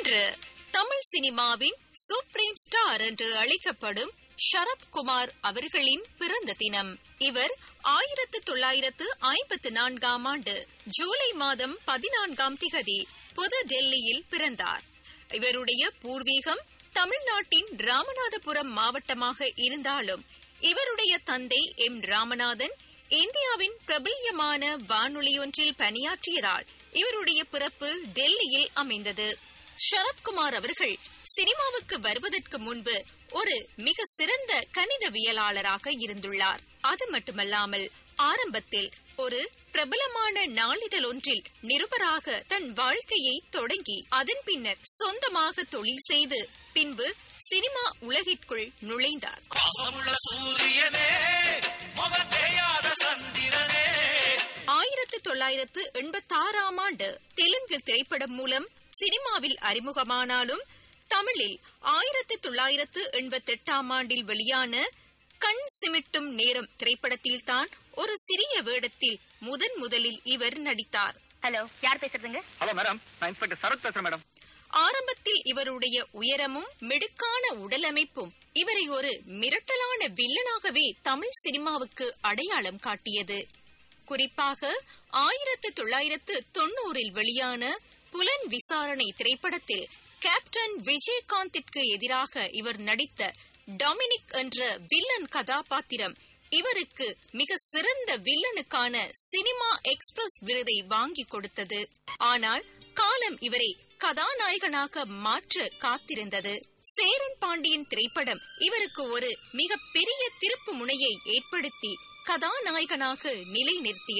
இன்று தமிழ் சினிமாவின் supreme star என்று அழைக்கப்படும் சரத்குமார் அவர்களின் பிறந்த தினம் இவர் ஆயிரத்து தொள்ளாயிரத்து ஐம்பத்து நான்காம் ஆண்டு ஜூலை மாதம் பதினான்காம் திகதி புது டெல்லியில் பிறந்தார் இவருடைய பூர்வீகம் தமிழ்நாட்டின் ராமநாதபுரம் மாவட்டமாக இருந்தாலும் இவருடைய தந்தை எம் ராமநாதன் இந்தியாவின் பிரபல்யமான வானொலியொன்றில் பணியாற்றியதால் இவருடைய பிறப்பு டெல்லியில் அமைந்தது சரத்குமார் அவர்கள் சினிமாவுக்கு வருவதற்கு முன்பு ஒரு மிக சிறந்த கணிதவியலாளராக இருந்துள்ளார் அது மட்டுமல்லாமல் ஆரம்பத்தில் ஒரு பிரபலமான நாளிதழ் ஒன்றில் நிருபராக தன் வாழ்க்கையை தொடங்கி அதன் பின்னர் சொந்தமாக தொழில் செய்து பின்பு சினிமா உலகிற்குள் நுழைந்தார் பாசமுள்ள சூரியனே முகம் தெரியாத சந்திரனே ஆயிரத்து தொள்ளாயிரத்து எண்பத்தாறாம் ஆண்டு தெலுங்கு திரைப்படம் மூலம் சினிமாவில் அறிமுகமானாலும் தமிழில் ஆயிரத்து தொள்ளாயிரத்து எண்பத்தி எட்டாம் ஆண்டில் வெளியான கண் சிமிட்டும் நேரம் திரைப்படத்தில் தான் ஒரு சிறிய வேடத்தில் முதன் முதலில் இவர் நடித்தார் ஹலோ யார் பேசுறதுங்க ஹலோ மேடம் நான் இன்ஸ்பெக்டர் சரத் பேசுறேன் மேடம் ஆரம்பத்தில் இவருடைய உயரமும் மிடுக்கான உடலமைப்பும் இவரை ஒரு மிரட்டலான வில்லனாகவே தமிழ் சினிமாவுக்கு அடையாளம் காட்டியது குறிப்பாக ஆயிரத்து தொள்ளாயிரத்து தொண்ணூறில் வெளியான புலன் விசாரணை திரைப்படத்தில் கேப்டன் விஜயகாந்திற்கு எதிராக இவர் நடித்த டொமினிக் என்ற வில்லன் கதாபாத்திரம் இவருக்கு மிக சிறந்த வில்லனுக்கான சினிமா எக்ஸ்பிரஸ் விருதை வாங்கி கொடுத்தது ஆனால் காலம் இவரை கதாநாயகனாக மாற்ற காத்திருந்தது சேரன் பாண்டியன் திரைப்படம் இவருக்கு ஒரு மிக பெரிய திருப்பு முனையை ஏற்படுத்தி கதாநாயகனாக நிலைநிறுத்தியது